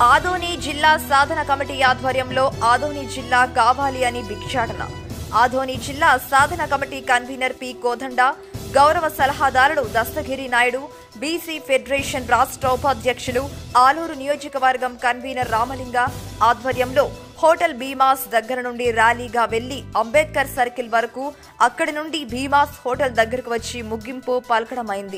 ఆదోని జిల్లా సాధన కమిటీ ఆధ్వర్యంలో ఆదోని జిల్లా కావాలి అని భిక్షాటన ఆదోని జిల్లా సాధన కమిటీ కన్వీనర్ పి కోదండ గౌరవ సలహాదారుడు దస్తగిరి నాయుడు బీసీ ఫెడరేషన్ రాష్ట్ర ఉపాధ్యక్షులు ఆలూరు నియోజకవర్గం కన్వీనర్ రామలింగ ఆధ్వర్యంలో హోటల్ భీమాస్ దగ్గర నుండి ర్యాలీగా వెళ్లి అంబేద్కర్ సర్కిల్ వరకు అక్కడి నుండి భీమాస్ హోటల్ దగ్గరకు వచ్చి ముగింపు పలకడమైంది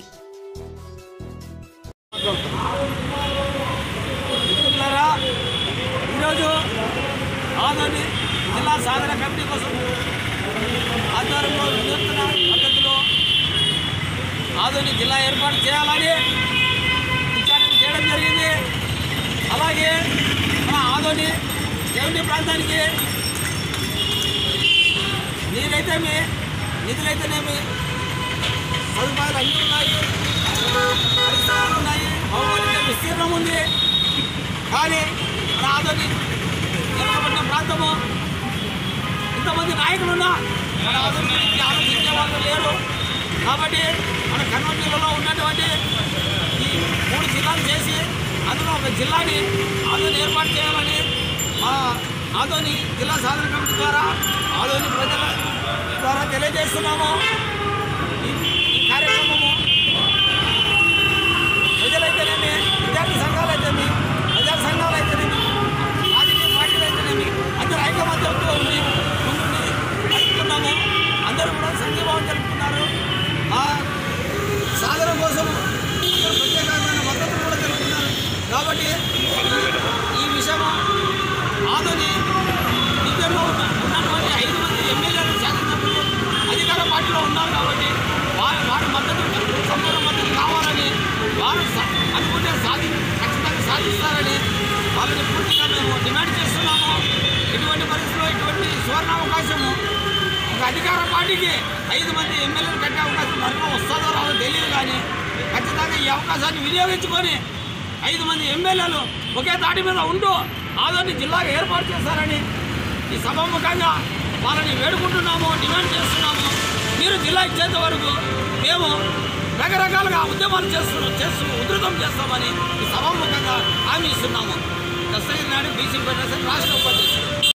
మిత్రులారా ఈరోజు ఆదోని జిల్లా సాధన కమిటీ కోసం ఆధ్వర్యంలో వినూత్న పద్ధతిలో ఆదోని జిల్లా ఏర్పాటు చేయాలని విచారణ చేయడం జరిగింది అలాగే మన ఆదోని దేవుని ప్రాంతానికి నీరైతేమి నిధులైతేనేమి సదుపాయాలు అన్నీ ఉన్నాయి పరిసరాలు ఉన్నాయి భౌగోళిక విస్తీర్ణం ఉంది కానీ మన ఆదోని వెనుకబడిన ప్రాంతము ఇంతమంది నాయకులు ఉన్నా మన ఆదోని గురించి ఆలోచించే వాళ్ళు లేరు కాబట్టి మన కర్నూలు జిల్లాలో ఉన్నటువంటి ఈ మూడు జిల్లాలు చేసి అందులో ఒక జిల్లాని ఆదోని ఏర్పాటు చేయాలని మా ఆదోని జిల్లా సాధన కమిటీ ద్వారా ఆదోని ప్రజల ద్వారా తెలియజేస్తున్నాము ఈ ఈ కార్యక్రమము ప్రజలైతేనేమి విద్యార్థి సంఘాలు అయితేనేమి ప్రజా సంఘాలు అయితేనేమి రాజకీయ పార్టీలు అయితేనేమి అందరూ ఐకమత్యంతో ఉండి ముందుండి నడుపుతున్నాము అందరూ కూడా సంఘీభావం తెలుపుతున్నారు ఆ సాధన కోసం అందరూ ప్రత్యేకమైన మద్దతు కూడా తెలుపుతున్నారు కాబట్టి ఈ విషయము ఆదోని డివిజన్లో ఉన్న ఉన్నటువంటి ఐదు మంది ఎమ్మెల్యేలు శాసనసభ్యులు అధికార పార్టీలో ఉన్నారు కాబట్టి వారి వారి మద్దతు సంపూర్ణ మద్దతు కావాలని వారు స- అనుకుంటే సాధి ఖచ్చితంగా సాధిస్తారని వాళ్ళని పూర్తిగా మేము డిమాండ్ చేస్తున్నాము ఇటువంటి పరిస్థితుల్లో ఇటువంటి సువర్ణ అవకాశము ఒక అధికార పార్టీకి ఐదు మంది ఎమ్మెల్యేలు కట్టే అవకాశం మరొక వస్తుందో రాదో తెలియదు కానీ ఖచ్చితంగా ఈ అవకాశాన్ని వినియోగించుకొని ఐదు మంది ఎమ్మెల్యేలు ఒకే తాటి మీద ఉంటూ ఆదోని జిల్లాగా ఏర్పాటు చేశారని ఈ సభాముఖంగా వాళ్ళని వేడుకుంటున్నాము డిమాండ్ చేస్తున్నాము మీరు జిల్లా ఇచ్చేంత వరకు మేము రకరకాలుగా ఉద్యమాలు చేస్తు చేస్తూ ఉధృతం చేస్తామని ఈ సభాముఖంగా హామీ ఇస్తున్నాము దస్తగిరి నాయుడు బీసీ ఫెడరేషన్ రాష్ట్ర ఉపాధ్యక్షుడు